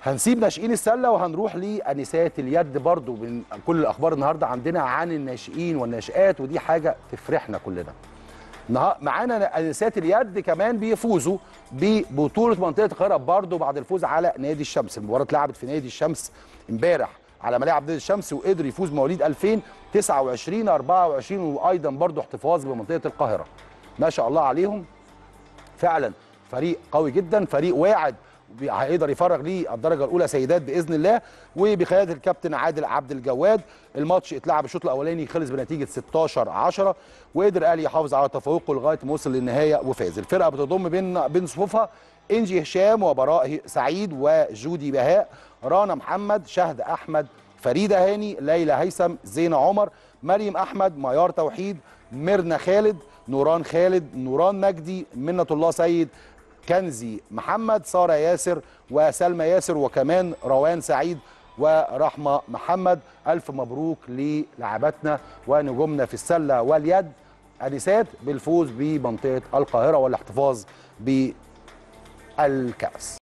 هنسيب ناشئين السله وهنروح لانسات اليد برضو من كل الاخبار النهارده عندنا عن الناشئين والناشئات ودي حاجه تفرحنا كلنا نها- معانا انسات اليد كمان بيفوزوا ببطوله منطقه القاهره برضو بعد الفوز على نادي الشمس المباراه اتلعبت في نادي الشمس امبارح على ملاعب نادي الشمس وقدر يفوز مواليد 2000 29 24 وايضا برضو احتفاظ بمنطقه القاهره ما شاء الله عليهم فعلا فريق قوي جدا فريق واعد بي- هيقدر يفرغ ليه الدرجه الاولى سيدات باذن الله وبقياده الكابتن عادل عبد الجواد الماتش اتلعب الشوط الاولاني خلص بنتيجه 16 10 وقدر الاهلي يحافظ على تفوقه لغايه ما وصل للنهايه وفاز الفرقه بتضم بين بين صفوفها انجي هشام وبراء سعيد وجودي بهاء رانا محمد شهد احمد فريده هاني ليلى هيثم زينه عمر مريم احمد ميار توحيد ميرنا خالد نوران خالد نوران مجدي منة الله سيد كنزي محمد سارة ياسر وسلمى ياسر وكمان روان سعيد ورحمة محمد ألف مبروك للاعباتنا ونجومنا في السلة واليد أنسات بالفوز بمنطقة القاهرة والاحتفاظ بالكأس